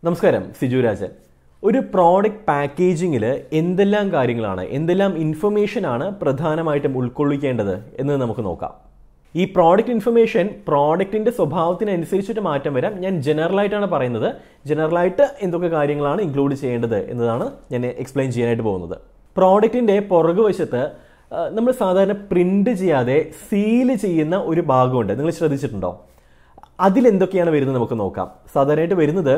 നമസ്കാരം സിജു രാജൻ ഒരു പ്രോഡക്റ്റ് പാക്കേജിങ്ങിൽ എന്തെല്ലാം കാര്യങ്ങളാണ് എന്തെല്ലാം ഇൻഫർമേഷൻ ആണ് പ്രധാനമായിട്ടും ഉൾക്കൊള്ളിക്കേണ്ടത് എന്ന് നമുക്ക് നോക്കാം ഈ പ്രോഡക്റ്റ് ഇൻഫർമേഷൻ പ്രോഡക്റ്റിന്റെ സ്വഭാവത്തിനനുസരിച്ചിട്ട് മാറ്റം വരാം ഞാൻ ജനറൽ ആയിട്ടാണ് പറയുന്നത് ജനറൽ ആയിട്ട് എന്തൊക്കെ കാര്യങ്ങളാണ് ഇൻക്ലൂഡ് ചെയ്യേണ്ടത് എന്നതാണ് ഞാൻ എക്സ്പ്ലെയിൻ ചെയ്യാനായിട്ട് പോകുന്നത് പ്രോഡക്റ്റിന്റെ പുറകുവശത്ത് നമ്മൾ സാധാരണ പ്രിന്റ് ചെയ്യാതെ സീല് ചെയ്യുന്ന ഒരു ഭാഗമുണ്ട് നിങ്ങൾ ശ്രദ്ധിച്ചിട്ടുണ്ടോ അതിലെന്തൊക്കെയാണ് വരുന്നത് നമുക്ക് നോക്കാം സാധാരണയായിട്ട് വരുന്നത്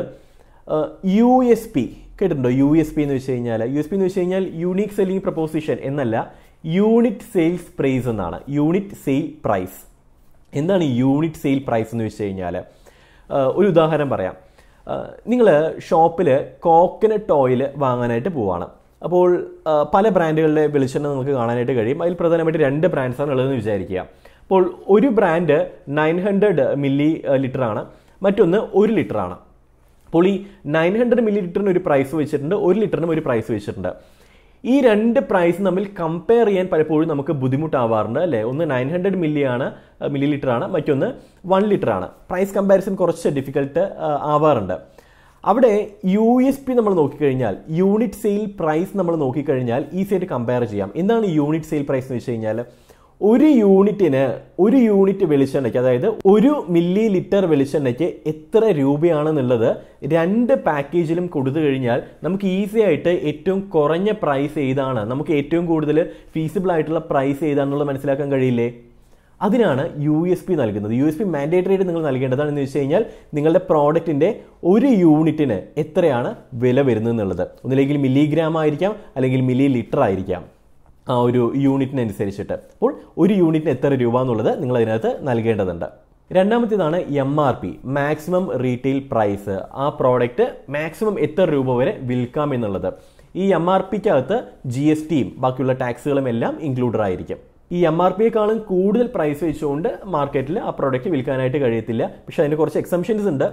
യു എസ് പി കേട്ടിട്ടുണ്ടോ യു എസ് പി എന്ന് വെച്ച് കഴിഞ്ഞാൽ യു എസ് പി എന്ന് വെച്ച് കഴിഞ്ഞാൽ യൂണിക് സെല്ലിംഗ് പ്രപ്പോസിഷൻ എന്നല്ല യൂണിറ്റ് സെയിൽസ് പ്രൈസ് എന്നാണ് യൂണിറ്റ് സെയിൽ പ്രൈസ് എന്താണ് യൂണിറ്റ് സെയിൽ പ്രൈസ് എന്ന് വെച്ച് കഴിഞ്ഞാൽ ഒരു ഉദാഹരണം പറയാം നിങ്ങൾ ഷോപ്പിൽ കോക്കനട്ട് ഓയിൽ വാങ്ങാനായിട്ട് പോവാണ് അപ്പോൾ പല ബ്രാൻഡുകളിലെ വെളിച്ചെണ്ണ നമുക്ക് കാണാനായിട്ട് കഴിയും അതിൽ പ്രധാനമായിട്ട് രണ്ട് ബ്രാൻഡ്സാണ് ഉള്ളതെന്ന് വിചാരിക്കുക അപ്പോൾ ഒരു brand nine hundred millilitre ആണ് മറ്റൊന്ന് ഒരു ലിറ്റർ ആണ് അപ്പോൾ ഈ നയൻ ഹൺഡ്രഡ് മില്ലി ലിറ്ററിന് ഒരു പ്രൈസ് വെച്ചിട്ടുണ്ട് ഒരു ലിറ്ററിനും ഒരു പ്രൈസ് വെച്ചിട്ടുണ്ട് ഈ രണ്ട് പ്രൈസ് തമ്മിൽ കമ്പയർ ചെയ്യാൻ പലപ്പോഴും നമുക്ക് ബുദ്ധിമുട്ടാവാറുണ്ട് അല്ലേ ഒന്ന് നയൻ ഹൺഡ്രഡ് മില്ലി ആണ് മില്ലി ലിറ്റർ ആണ് മറ്റൊന്ന് വൺ ലിറ്റർ ആണ് പ്രൈസ് കമ്പാരിസൺ കുറച്ച് ഡിഫിക്കൽട്ട് ആവാറുണ്ട് അവിടെ യു എസ് പി നമ്മൾ നോക്കിക്കഴിഞ്ഞാൽ യൂണിറ്റ് സെയിൽ പ്രൈസ് നമ്മൾ നോക്കിക്കഴിഞ്ഞാൽ ഈസി ആയിട്ട് കമ്പയർ ചെയ്യാം എന്താണ് യൂണിറ്റ് സെയിൽ പ്രൈസ് എന്ന് വെച്ച് കഴിഞ്ഞാൽ ഒരു യൂണിറ്റിന് ഒരു യൂണിറ്റ് വെളിച്ചെണ്ണയ്ക്ക് അതായത് ഒരു മില്ലി ലിറ്റർ വെളിച്ചെണ്ണയ്ക്ക് എത്ര രൂപയാണെന്നുള്ളത് രണ്ട് പാക്കേജിലും കൊടുത്തു കഴിഞ്ഞാൽ നമുക്ക് ഈസി ആയിട്ട് ഏറ്റവും കുറഞ്ഞ പ്രൈസ് ഏതാണ് നമുക്ക് ഏറ്റവും കൂടുതൽ ഫീസിബിൾ ആയിട്ടുള്ള പ്രൈസ് ഏതാണെന്നുള്ളത് മനസ്സിലാക്കാൻ കഴിയില്ലേ അതിനാണ് യു എസ് പി നൽകുന്നത് യു എസ് പി മാൻഡേറ്ററി ആയിട്ട് നിങ്ങൾ നൽകേണ്ടതാണ് എന്ന് വെച്ച് കഴിഞ്ഞാൽ നിങ്ങളുടെ പ്രോഡക്റ്റിന്റെ ഒരു യൂണിറ്റിന് എത്രയാണ് വില വരുന്നത് എന്നുള്ളത് ഒന്നില്ലെങ്കിൽ മില്ലിഗ്രാം ആയിരിക്കാം അല്ലെങ്കിൽ മില്ലി ലിറ്റർ ആയിരിക്കാം ആ ഒരു യൂണിറ്റിനനുസരിച്ചിട്ട് അപ്പോൾ ഒരു യൂണിറ്റിന് എത്ര രൂപ എന്നുള്ളത് നിങ്ങൾ അതിനകത്ത് നൽകേണ്ടതുണ്ട് രണ്ടാമത്തേതാണ് M R P maximum retail price ആ പ്രോഡക്റ്റ് മാക്സിമം എത്ര രൂപ വരെ വിൽക്കാം എന്നുള്ളത് ഈ എം ആർ പിക്കകത്ത് ജി എസ് ടിയും ബാക്കിയുള്ള ടാക്സുകളും എല്ലാം ഇൻക്ലൂഡഡ് ആയിരിക്കും ഈ എം ആർ പിയെക്കാളും കൂടുതൽ പ്രൈസ് വെച്ചുകൊണ്ട് മാർക്കറ്റിൽ ആ പ്രോഡക്റ്റ് വിൽക്കാനായിട്ട് കഴിയത്തില്ല പക്ഷെ അതിന് കുറച്ച് എക്സംഷൻസ് ഉണ്ട്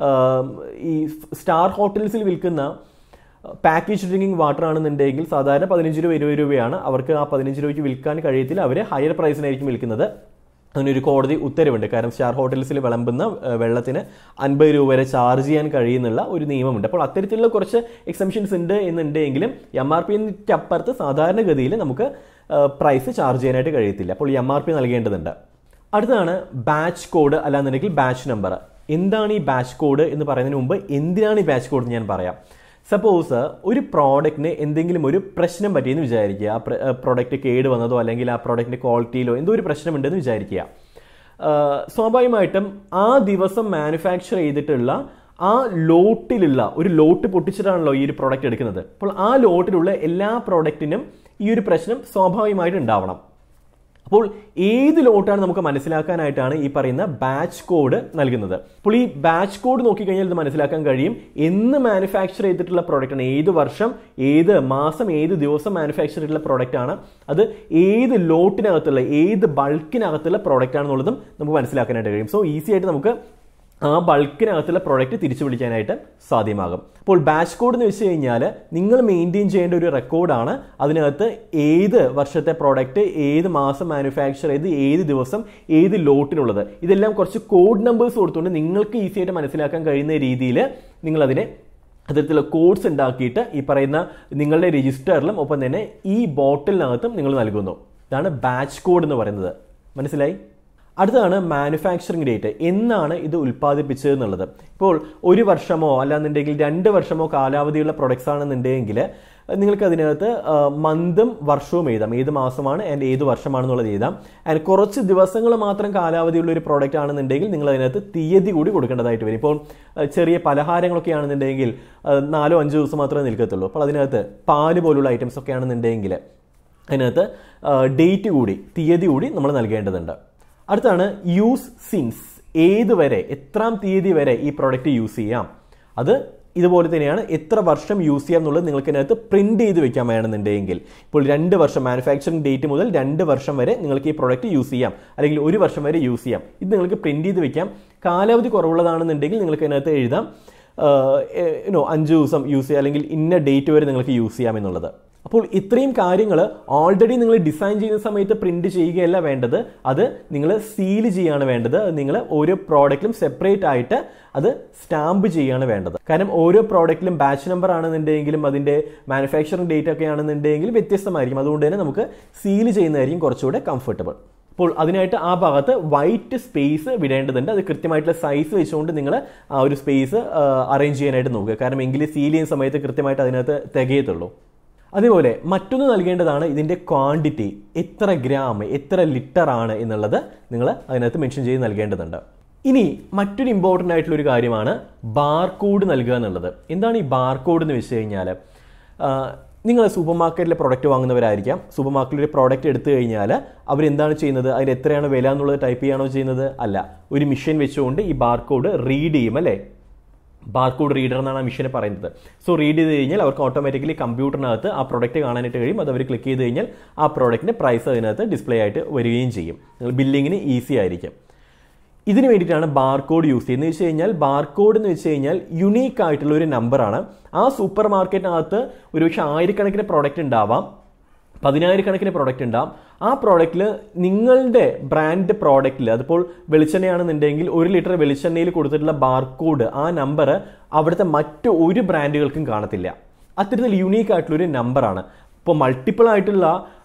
ഈ സ്റ്റാർ ഹോട്ടൽസിൽ വിൽക്കുന്ന പാക്കേജ് ഡ്രിങ്കിങ് വാട്ടർ ആണെന്നുണ്ടെങ്കിൽ സാധാരണ പതിനഞ്ച് രൂപ ഇരുപത് രൂപയാണ് അവർക്ക് ആ പതിനഞ്ച് രൂപയ്ക്ക് വിൽക്കാൻ കഴിയത്തില്ല അവർ ഹയർ പ്രൈസിനായിരിക്കും വിൽക്കുന്നത് അതിനൊരു കോടതി ഉത്തരവുണ്ട് കാരണം സ്റ്റാർ ഹോട്ടൽസിൽ വിളമ്പുന്ന വെള്ളത്തിന് അൻപത് രൂപ വരെ ചാർജ് ചെയ്യാൻ കഴിയുന്നുള്ള ഒരു നിയമമുണ്ട് അപ്പോൾ അത്തരത്തിലുള്ള കുറച്ച് എക്സംഷൻസ് ഉണ്ട് എന്നുണ്ടെങ്കിലും എം ആർ പിക്ക് അപ്പുറത്ത് സാധാരണഗതിയിൽ നമുക്ക് പ്രൈസ് ചാർജ് ചെയ്യാനായിട്ട് കഴിയത്തില്ല അപ്പോൾ എം ആർ പി നൽകേണ്ടതുണ്ട് അടുത്തതാണ് ബാച്ച് കോഡ് അല്ലാന്നുണ്ടെങ്കിൽ ബാച്ച് നമ്പർ എന്താണ് ഈ ബാച്ച് കോഡ് എന്ന് പറയുന്നതിന് മുമ്പ് എന്തിനാണ് ഈ ബാച്ച് കോഡ് ഞാൻ പറയാം സപ്പോസ് ഒരു പ്രോഡക്റ്റിന് എന്തെങ്കിലും ഒരു പ്രശ്നം പറ്റിയെന്ന് വിചാരിക്കുക ആ പ്രോഡക്റ്റ് കേട് വന്നതോ അല്ലെങ്കിൽ ആ പ്രോഡക്റ്റിന്റെ ക്വാളിറ്റിയിലോ എന്തോ ഒരു പ്രശ്നമുണ്ടെന്ന് വിചാരിക്കുക സ്വാഭാവികമായിട്ടും ആ ദിവസം മാനുഫാക്ചർ ചെയ്തിട്ടുള്ള ആ ലോട്ടിലുള്ള ഒരു ലോട്ട് പൊട്ടിച്ചിട്ടാണല്ലോ ഈ ഒരു പ്രോഡക്റ്റ് എടുക്കുന്നത് അപ്പോൾ ആ ലോട്ടിലുള്ള എല്ലാ പ്രോഡക്റ്റിനും ഈ ഒരു പ്രശ്നം സ്വാഭാവികമായിട്ട് ഉണ്ടാവണം അപ്പോൾ ഏത് ലോട്ടാണ് നമുക്ക് മനസ്സിലാക്കാനായിട്ടാണ് ഈ പറയുന്ന ബാച്ച് കോഡ് നൽകുന്നത് അപ്പോൾ ഈ ബാച്ച് കോഡ് നോക്കിക്കഴിഞ്ഞാൽ ഇത് മനസ്സിലാക്കാൻ കഴിയും എന്ന് മാനുഫാക്ചർ ചെയ്തിട്ടുള്ള പ്രോഡക്റ്റ് ആണ് ഏത് വർഷം ഏത് മാസം ഏത് ദിവസം മാനുഫാക്ചർ ചെയ്തിട്ടുള്ള പ്രോഡക്റ്റ് ആണ് അത് ഏത് ലോട്ടിനകത്തുള്ള ഏത് ബൾക്കിനകത്തുള്ള പ്രോഡക്റ്റ് ആണെന്നുള്ളതും നമുക്ക് മനസ്സിലാക്കാനായിട്ട് കഴിയും സോ ഈസി ആയിട്ട് നമുക്ക് ആ ബൾക്കിനകത്തുള്ള പ്രോഡക്റ്റ് തിരിച്ചു വിളിക്കാനായിട്ട് സാധ്യമാകും അപ്പോൾ ബാച്ച് കോഡ് എന്ന് വെച്ച് കഴിഞ്ഞാൽ നിങ്ങൾ മെയിൻറ്റെയിൻ ചെയ്യേണ്ട ഒരു റെക്കോർഡാണ് അതിനകത്ത് ഏത് വർഷത്തെ പ്രോഡക്റ്റ് ഏത് മാസം മാനുഫാക്ചർ ചെയ്ത് ഏത് ദിവസം ഏത് ലോട്ടിനുള്ളത് ഇതെല്ലാം കുറച്ച് കോഡ് നമ്പേഴ്സ് കൊടുത്തുകൊണ്ട് നിങ്ങൾക്ക് ഈസി ആയിട്ട് മനസ്സിലാക്കാൻ കഴിയുന്ന രീതിയിൽ നിങ്ങൾ അതിനെ അത്തരത്തിലുള്ള കോഡ്സ് ഉണ്ടാക്കിയിട്ട് ഈ പറയുന്ന നിങ്ങളുടെ രജിസ്റ്ററിലും ഒപ്പം തന്നെ ഈ ബോട്ടിലിനകത്തും നിങ്ങൾ നൽകുന്നു ഇതാണ് ബാച്ച് കോഡ് എന്ന് പറയുന്നത് മനസ്സിലായി അടുത്തതാണ് മാനുഫാക്ചറിങ് ഡേറ്റ് എന്നാണ് ഇത് ഉൽപ്പാദിപ്പിച്ചത് എന്നുള്ളത് ഇപ്പോൾ ഒരു വർഷമോ അല്ലാന്നുണ്ടെങ്കിൽ രണ്ട് വർഷമോ കാലാവധിയുള്ള പ്രൊഡക്ട്സ് ആണെന്നുണ്ടെങ്കിൽ നിങ്ങൾക്ക് അതിനകത്ത് മന്തും വർഷവും എഴുതാം ഏത് മാസമാണ് ആൻഡ് ഏത് വർഷമാണെന്നുള്ളത് എഴുതാം ആൻഡ് കുറച്ച് ദിവസങ്ങൾ മാത്രം കാലാവധിയുള്ള ഒരു പ്രോഡക്റ്റ് ആണെന്നുണ്ടെങ്കിൽ നിങ്ങൾ അതിനകത്ത് തീയതി കൂടി കൊടുക്കേണ്ടതായിട്ട് വരും ഇപ്പോൾ ചെറിയ പലഹാരങ്ങളൊക്കെ ആണെന്നുണ്ടെങ്കിൽ നാലോ അഞ്ചോ ദിവസം മാത്രമേ നിൽക്കത്തുള്ളൂ അപ്പോൾ അതിനകത്ത് പാല് പോലുള്ള ഐറ്റംസ് ഒക്കെ ആണെന്നുണ്ടെങ്കിൽ അതിനകത്ത് ഡേറ്റ് കൂടി തീയതി കൂടി നമ്മൾ നൽകേണ്ടതുണ്ട് അടുത്താണ് യൂസ് സിൻസ് ഏത് വരെ എത്രാം തീയതി വരെ ഈ പ്രോഡക്റ്റ് യൂസ് ചെയ്യാം അത് ഇതുപോലെ തന്നെയാണ് എത്ര വർഷം യൂസ് ചെയ്യാം എന്നുള്ളത് നിങ്ങൾക്ക് ഇതിനകത്ത് പ്രിന്റ് ചെയ്ത് വെക്കാൻ വേണമെന്നുണ്ടെങ്കിൽ ഇപ്പോൾ രണ്ട് വർഷം മാനുഫാക്ചറിംഗ് ഡേറ്റ് മുതൽ രണ്ട് വർഷം വരെ നിങ്ങൾക്ക് ഈ പ്രോഡക്റ്റ് യൂസ് ചെയ്യാം അല്ലെങ്കിൽ ഒരു വർഷം വരെ യൂസ് ചെയ്യാം ഇത് നിങ്ങൾക്ക് പ്രിന്റ് ചെയ്ത് വെക്കാം കാലാവധി കുറവുള്ളതാണെന്നുണ്ടെങ്കിൽ നിങ്ങൾക്ക് ഇതിനകത്ത് എഴുതാം നോ അഞ്ച് ദിവസം യൂസ് ചെയ്യാം അല്ലെങ്കിൽ ഇന്ന ഡേറ്റ് വരെ നിങ്ങൾക്ക് യൂസ് ചെയ്യാം എന്നുള്ളത് അപ്പോൾ ഇത്രയും കാര്യങ്ങൾ ഓൾറെഡി നിങ്ങൾ ഡിസൈൻ ചെയ്യുന്ന സമയത്ത് പ്രിന്റ് ചെയ്യുകയല്ല വേണ്ടത് അത് നിങ്ങൾ സീൽ ചെയ്യാണ് വേണ്ടത് നിങ്ങൾ ഓരോ പ്രോഡക്റ്റിലും സെപ്പറേറ്റ് ആയിട്ട് അത് സ്റ്റാമ്പ് ചെയ്യാണ് വേണ്ടത് കാരണം ഓരോ പ്രോഡക്റ്റിലും ബാച്ച് നമ്പർ ആണെന്നുണ്ടെങ്കിലും അതിന്റെ മാനുഫാക്ചറിംഗ് ഡേറ്റ് ഒക്കെ ആണെന്നുണ്ടെങ്കിൽ വ്യത്യസ്തമായിരിക്കും അതുകൊണ്ട് തന്നെ നമുക്ക് സീൽ ചെയ്യുന്നതായിരിക്കും കുറച്ചുകൂടെ കംഫർട്ടബിൾ അപ്പോൾ അതിനായിട്ട് ആ ഭാഗത്ത് വൈറ്റ് സ്പേസ് വിടേണ്ടതുണ്ട് അത് കൃത്യമായിട്ടുള്ള സൈസ് വെച്ചുകൊണ്ട് നിങ്ങൾ ആ ഒരു സ്പേസ് അറേഞ്ച് ചെയ്യാനായിട്ട് നോക്കുക കാരണം എങ്കിൽ സീൽ ചെയ്യുന്ന സമയത്ത് കൃത്യമായിട്ട് അതിനകത്ത് തികയത്തുള്ളൂ അതേപോലെ മറ്റൊന്ന് നൽകേണ്ടതാണ് ഇതിൻ്റെ ക്വാണ്ടിറ്റി എത്ര ഗ്രാം എത്ര ലിറ്റർ ആണ് എന്നുള്ളത് നിങ്ങൾ അതിനകത്ത് മെൻഷൻ ചെയ്ത് നൽകേണ്ടതുണ്ട് ഇനി മറ്റൊരു ഇമ്പോർട്ടൻ്റ് ആയിട്ടുള്ള ഒരു കാര്യമാണ് ബാർകോഡ് നൽകുക എന്നുള്ളത് എന്താണ് ഈ ബാർകോഡ് എന്ന് വെച്ച് കഴിഞ്ഞാൽ നിങ്ങൾ സൂപ്പർ മാർക്കറ്റിലെ പ്രൊഡക്റ്റ് വാങ്ങുന്നവരായിരിക്കാം സൂപ്പർ മാർക്കറ്റിൽ ഒരു പ്രോഡക്റ്റ് എടുത്തു കഴിഞ്ഞാൽ അവരെന്താണ് ചെയ്യുന്നത് അതിന് എത്രയാണ് വില എന്നുള്ളത് ടൈപ്പ് ചെയ്യാണോ ചെയ്യുന്നത് അല്ല ഒരു മിഷൻ വെച്ചുകൊണ്ട് ഈ ബാർകോഡ് റീഡ് ചെയ്യും അല്ലേ ബാർകോഡ് റീഡർ എന്നാണ് ആ മിഷനെ പറയുന്നത് സോ റീഡ് ചെയ്ത് കഴിഞ്ഞാൽ അവർക്ക് ഓട്ടോമാറ്റിക്കലി കമ്പ്യൂട്ടറിനകത്ത് ആ പ്രോഡക്റ്റ് കാണാനായിട്ട് കഴിയും അത് അവർ ക്ലിക്ക് ചെയ്ത് കഴിഞ്ഞാൽ ആ പ്രോഡക്റ്റിൻ്റെ പ്രൈസ് അതിനകത്ത് ഡിസ്പ്ലേ ആയിട്ട് വരികയും ചെയ്യും നിങ്ങൾ ബില്ലിങ്ങിന് ഈസി ആയിരിക്കും ഇതിന് വേണ്ടിയിട്ടാണ് ബാർകോഡ് യൂസ് ചെയ്യുന്നത് എന്ന് വെച്ച് കഴിഞ്ഞാൽ ബാർകോഡ് എന്ന് വെച്ച് കഴിഞ്ഞാൽ യുണീക്ക് ആയിട്ടുള്ള ഒരു നമ്പറാണ് ആ സൂപ്പർ മാർക്കറ്റിനകത്ത് ഒരുപക്ഷെ ആയിരക്കണക്കിന് പ്രോഡക്റ്റ് ഉണ്ടാവാം പതിനായിരക്കണക്കിന് പ്രോഡക്റ്റ് ഉണ്ടാവും ആ പ്രോഡക്റ്റിൽ നിങ്ങളുടെ ബ്രാൻഡ് പ്രോഡക്റ്റിൽ അതിപ്പോൾ വെളിച്ചെണ്ണയാണെന്നുണ്ടെങ്കിൽ ഒരു ലിറ്റർ വെളിച്ചെണ്ണയിൽ കൊടുത്തിട്ടുള്ള ബാർകോഡ് ആ നമ്പർ അവിടുത്തെ മറ്റു ഒരു ബ്രാൻഡുകൾക്കും കാണത്തില്ല അത്തരത്തിൽ യുണീക്ക് ആയിട്ടുള്ള ഒരു നമ്പറാണ് ഇപ്പോൾ മൾട്ടിപ്പിൾ ആയിട്ടുള്ള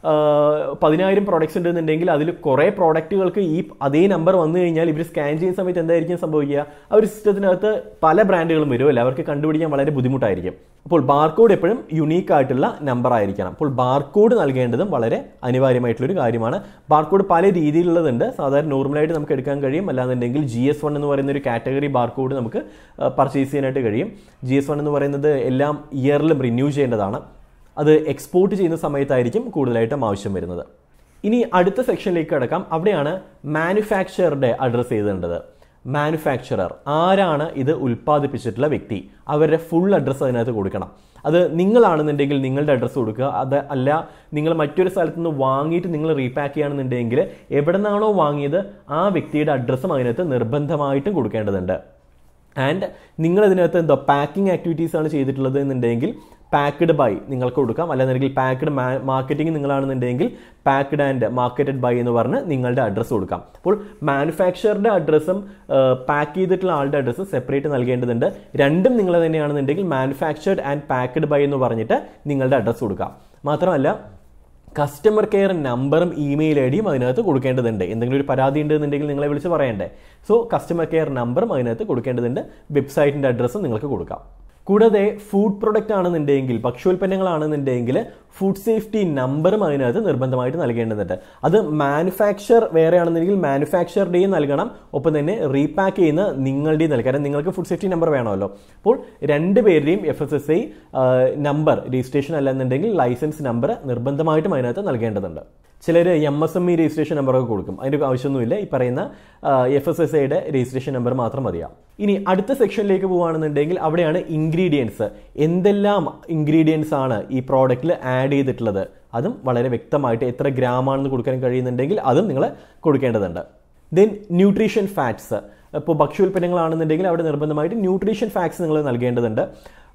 പതിനായിരം പ്രോഡക്റ്റ്സ് ഉണ്ടെന്നുണ്ടെങ്കിൽ അതിൽ കുറേ പ്രോഡക്റ്റുകൾക്ക് ഈ അതേ നമ്പർ വന്നു കഴിഞ്ഞാൽ ഇവർ സ്കാൻ ചെയ്യുന്ന സമയത്ത് എന്തായിരിക്കും സംഭവിക്കുക ആ ഒരു സിസ്റ്റത്തിനകത്ത് പല ബ്രാൻഡുകളും വരും അല്ലേ അവർക്ക് കണ്ടുപിടിക്കാൻ വളരെ ബുദ്ധിമുട്ടായിരിക്കും അപ്പോൾ ബാർകോഡ് എപ്പോഴും യുണീക്ക് ആയിട്ടുള്ള നമ്പർ ആയിരിക്കണം അപ്പോൾ ബാർകോഡ് നൽകേണ്ടതും വളരെ അനിവാര്യമായിട്ടുള്ള ഒരു കാര്യമാണ് ബാർകോഡ് പല രീതിയിലുള്ളതുണ്ട് സാധാരണ നോർമലായിട്ട് നമുക്ക് എടുക്കാൻ കഴിയും അല്ലാന്നുണ്ടെങ്കിൽ ജി എസ് വൺ എന്ന് പറയുന്ന ഒരു കാറ്റഗറി ബാർകോഡ് നമുക്ക് പർച്ചേസ് ചെയ്യാനായിട്ട് കഴിയും ജി എസ് വൺ എന്ന് പറയുന്നത് എല്ലാം ഇയറിലും റിന്യൂ ചെയ്യേണ്ടതാണ് അത് എക്സ്പോർട്ട് ചെയ്യുന്ന സമയത്തായിരിക്കും കൂടുതലായിട്ടും ആവശ്യം വരുന്നത് ഇനി അടുത്ത സെക്ഷനിലേക്ക് കിടക്കാം അവിടെയാണ് മാനുഫാക്ചറുടെ അഡ്രസ്സ് ചെയ്തേണ്ടത് മാനുഫാക്ചറർ ആരാണ് ഇത് ഉൽപ്പാദിപ്പിച്ചിട്ടുള്ള വ്യക്തി അവരുടെ ഫുൾ അഡ്രസ്സ് അതിനകത്ത് കൊടുക്കണം അത് നിങ്ങളാണെന്നുണ്ടെങ്കിൽ നിങ്ങളുടെ അഡ്രസ്സ് കൊടുക്കുക അത് അല്ല നിങ്ങൾ മറ്റൊരു സ്ഥലത്ത് നിന്ന് വാങ്ങിയിട്ട് നിങ്ങൾ റീപാക്ക് ചെയ്യുകയാണെന്നുണ്ടെങ്കിൽ എവിടെ നിന്നാണോ വാങ്ങിയത് ആ വ്യക്തിയുടെ അഡ്രസ്സും അതിനകത്ത് നിർബന്ധമായിട്ടും കൊടുക്കേണ്ടതുണ്ട് ആൻഡ് നിങ്ങൾ ഇതിനകത്ത് എന്താ പാക്കിംഗ് ആക്ടിവിറ്റീസ് ആണ് ചെയ്തിട്ടുള്ളത് എന്നുണ്ടെങ്കിൽ പാക്ക്ഡ് ബൈ നിങ്ങൾക്ക് കൊടുക്കാം അല്ലാന്നുണ്ടെങ്കിൽ പാക്ക്ഡ് മാർക്കറ്റിംഗ് നിങ്ങളാണെന്നുണ്ടെങ്കിൽ പാക്ക്ഡ് ആൻഡ് മാർക്കറ്റഡ് ബൈ എന്ന് പറഞ്ഞ് നിങ്ങളുടെ അഡ്രസ്സ് കൊടുക്കാം അപ്പോൾ മാനുഫാക്ചറുടെ അഡ്രസ്സും പാക്ക് ചെയ്തിട്ടുള്ള ആളുടെ അഡ്രസ്സും സെപ്പറേറ്റ് നൽകേണ്ടതുണ്ട് രണ്ടും നിങ്ങൾ തന്നെയാണെന്നുണ്ടെങ്കിൽ മാനുഫാക്ചർഡ് ആൻഡ് പാക്ക്ഡ് ബൈ എന്ന് പറഞ്ഞിട്ട് നിങ്ങളുടെ അഡ്രസ്സ് കൊടുക്കാം മാത്രമല്ല കസ്റ്റമർ കെയർ നമ്പറും ഇമെയിൽ ഐ ഡിയും അതിനകത്ത് കൊടുക്കേണ്ടതുണ്ട് എന്തെങ്കിലും ഒരു പരാതി ഉണ്ടെന്നുണ്ടെങ്കിൽ നിങ്ങളെ വിളിച്ച് പറയണ്ടേ സോ കസ്റ്റമർ കെയർ നമ്പറും അതിനകത്ത് കൊടുക്കേണ്ടതുണ്ട് വെബ്സൈറ്റിൻ്റെ അഡ്രസ്സും നിങ്ങൾക്ക് കൊടുക്കാം കൂടാതെ ഫുഡ് പ്രൊഡക്റ്റ് ആണെന്നുണ്ടെങ്കിൽ ഭക്ഷ്യോൽപ്പന്നങ്ങളാണെന്നുണ്ടെങ്കിൽ ഫുഡ് സേഫ്റ്റി നമ്പറും അതിനകത്ത് നിർബന്ധമായിട്ട് നൽകേണ്ടതുണ്ട് അത് മാനുഫാക്ചർ വേറെ ആണെന്നുണ്ടെങ്കിൽ മാനുഫാക്ചറുടെയും നൽകണം ഒപ്പം തന്നെ റീപാക്ക് ചെയ്യുന്ന നിങ്ങളുടെയും നൽകണം കാരണം നിങ്ങൾക്ക് ഫുഡ് സേഫ്റ്റി നമ്പർ വേണമല്ലോ അപ്പോൾ രണ്ട് പേരുടെയും F S S I number registration അല്ലെന്നുണ്ടെങ്കിൽ ലൈസൻസ് നമ്പർ നിർബന്ധമായിട്ടും അതിനകത്ത് നൽകേണ്ടതുണ്ട് ചിലർ M S M E registration നമ്പറൊക്കെ കൊടുക്കും അതിൻ്റെ ആവശ്യമൊന്നുമില്ല ഈ പറയുന്ന എഫ് എസ് എസ് ഐയുടെ രജിസ്ട്രേഷൻ നമ്പർ മാത്രം മതിയാവും ഇനി അടുത്ത സെക്ഷനിലേക്ക് പോവുകയാണെന്നുണ്ടെങ്കിൽ അവിടെയാണ് ഇൻഗ്രീഡിയൻസ് എന്തെല്ലാം ഇൻഗ്രീഡിയൻസ് ആണ് ഈ പ്രോഡക്റ്റിൽ ആഡ് ചെയ്തിട്ടുള്ളത് അതും വളരെ വ്യക്തമായിട്ട് എത്ര ഗ്രാം ആണെന്ന് കൊടുക്കാൻ കഴിയുന്നുണ്ടെങ്കിൽ അതും നിങ്ങൾ കൊടുക്കേണ്ടതുണ്ട് ദെൻ ന്യൂട്രീഷൻ ഫാറ്റ്സ് ഇപ്പോൾ ഭക്ഷ്യോൽപ്പന്നങ്ങളാണെന്നുണ്ടെങ്കിൽ അവിടെ നിർബന്ധമായിട്ട് ന്യൂട്രീഷൻ ഫാക്ട്സ് നിങ്ങൾ നൽകേണ്ടതുണ്ട്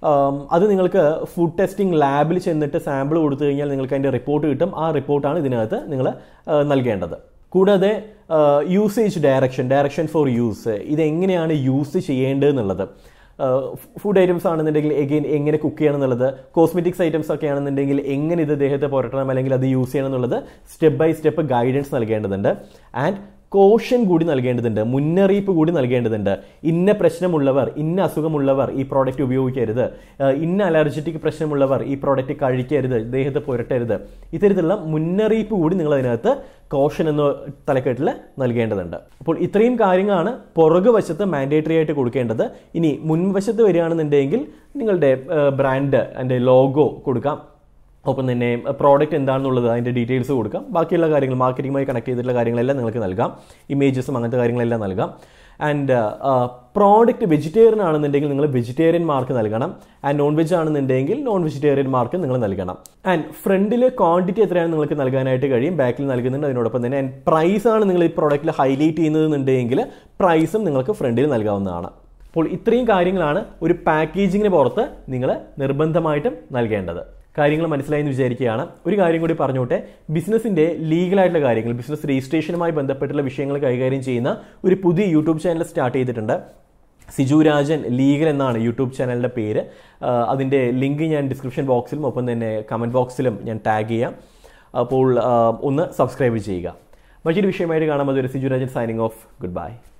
അത് നിങ്ങൾക്ക് ഫുഡ് ടെസ്റ്റിംഗ് ലാബിൽ ചെന്നിട്ട് സാമ്പിൾ കൊടുത്തു കഴിഞ്ഞാൽ നിങ്ങൾക്ക് അതിൻ്റെ റിപ്പോർട്ട് കിട്ടും ആ റിപ്പോർട്ടാണ് ഇതിനകത്ത് നിങ്ങൾ നൽകേണ്ടത് കൂടാതെ usage direction direction for use ഇതെങ്ങനെയാണ് യൂസ് ചെയ്യേണ്ടതെന്നുള്ളത് ഫുഡ് ഐറ്റംസ് ആണെന്നുണ്ടെങ്കിൽ എഗെയിൻ എങ്ങനെ കുക്ക് ചെയ്യണം എന്നുള്ളത് കോസ്മെറ്റിക്സ് ഐറ്റംസ് ഒക്കെ ആണെന്നുണ്ടെങ്കിൽ എങ്ങനെ ഇത് ദേഹത്തെ പുരട്ടണം അല്ലെങ്കിൽ അത് യൂസ് ചെയ്യണം എന്നുള്ളത് സ്റ്റെപ്പ് ബൈ സ്റ്റെപ്പ് ഗൈഡൻസ് നൽകേണ്ടതുണ്ട് ആൻഡ് കോഷൻ കൂടി നൽകേണ്ടതുണ്ട് മുന്നറിയിപ്പ് കൂടി നൽകേണ്ടതുണ്ട് ഇന്ന പ്രശ്നമുള്ളവർ ഇന്ന അസുഖമുള്ളവർ ഈ പ്രോഡക്റ്റ് ഉപയോഗിക്കരുത് ഇന്ന അലർജറ്റിക് പ്രശ്നമുള്ളവർ ഈ പ്രോഡക്റ്റ് കഴിക്കരുത് ദേഹത്ത് പുരട്ടരുത് ഇത്തരത്തിലുള്ള മുന്നറിയിപ്പ് കൂടി നിങ്ങൾ അതിനകത്ത് കോഷൻ എന്ന തലക്കെട്ടിൽ നൽകേണ്ടതുണ്ട് അപ്പോൾ ഇത്രയും കാര്യങ്ങളാണ് പുറകു വശത്ത് മാൻഡേറ്ററി ആയിട്ട് കൊടുക്കേണ്ടത് ഇനി മുൻവശത്ത് വരികയാണെന്നുണ്ടെങ്കിൽ നിങ്ങളുടെ ബ്രാൻഡ് അതിൻ്റെ ലോഗോ കൊടുക്കാം ഒപ്പം തന്നെ പ്രോഡക്റ്റ് എന്താണെന്നുള്ളത് അതിൻ്റെ ഡീറ്റെയിൽസ് കൊടുക്കാം ബാക്കിയുള്ള കാര്യങ്ങൾ മാർക്കറ്റിംഗുമായി കണക്ട് ചെയ്തിട്ടുള്ള കാര്യങ്ങളെല്ലാം നിങ്ങൾക്ക് നൽകാം ഇമേജസും അങ്ങനത്തെ കാര്യങ്ങളെല്ലാം നൽകാം ആൻഡ് പ്രോഡക്റ്റ് വെജിറ്റേറിയൻ ആണെന്നുണ്ടെങ്കിൽ നിങ്ങൾ വെജിറ്റേറിയൻ മാർക്ക് നൽകണം ആൻഡ് നോൺ വെജ് ആണെന്നുണ്ടെങ്കിൽ നോൺ വെജിറ്റേറിയൻ മാർക്ക് നിങ്ങൾ നൽകണം ആൻഡ് ഫ്രണ്ടിൽ ക്വാണ്ടിറ്റി എത്രയാണ് നിങ്ങൾക്ക് നൽകാനായിട്ട് കഴിയും ബാക്കിൽ നൽകുന്നുണ്ട് അതിനോടൊപ്പം തന്നെ ആൻഡ് പ്രൈസ് ആണ് നിങ്ങൾ ഈ പ്രോഡക്റ്റിൽ ഹൈലൈറ്റ് ചെയ്യുന്നതെന്നുണ്ടെങ്കിൽ പ്രൈസും നിങ്ങൾക്ക് ഫ്രണ്ടിൽ നൽകാവുന്നതാണ് അപ്പോൾ ഇത്രയും കാര്യങ്ങളാണ് ഒരു പാക്കേജിങ്ങിന് പുറത്ത് നിങ്ങൾ നിർബന്ധമായിട്ടും നൽകേണ്ടത് കാര്യങ്ങൾ മനസ്സിലായി എന്ന് വിചാരിക്കുകയാണ് ഒരു കാര്യം കൂടി പറഞ്ഞോട്ടെ ബിസിനസിന്റെ ലീഗലായിട്ടുള്ള കാര്യങ്ങൾ ബിസിനസ് രജിസ്ട്രേഷനുമായി ബന്ധപ്പെട്ടുള്ള വിഷയങ്ങൾ കൈകാര്യം ചെയ്യുന്ന ഒരു പുതിയ യൂട്യൂബ് ചാനൽ സ്റ്റാർട്ട് ചെയ്തിട്ടുണ്ട് സിജു രാജൻ ലീഗൽ എന്നാണ് യൂട്യൂബ് ചാനലിൻ്റെ പേര് ആ, അതിൻ്റെ ലിങ്ക് ഞാൻ ഡിസ്ക്രിപ്ഷൻ ബോക്സിലും ഒപ്പം തന്നെ കമൻറ്റ് ബോക്സിലും ഞാൻ ടാഗ് ചെയ്യാം അപ്പോൾ ആ, ഒന്ന് സബ്സ്ക്രൈബ് ചെയ്യുക മറ്റൊരു വിഷയമായിട്ട് കാണാം അതൊരു Siju Rajan signing off good bye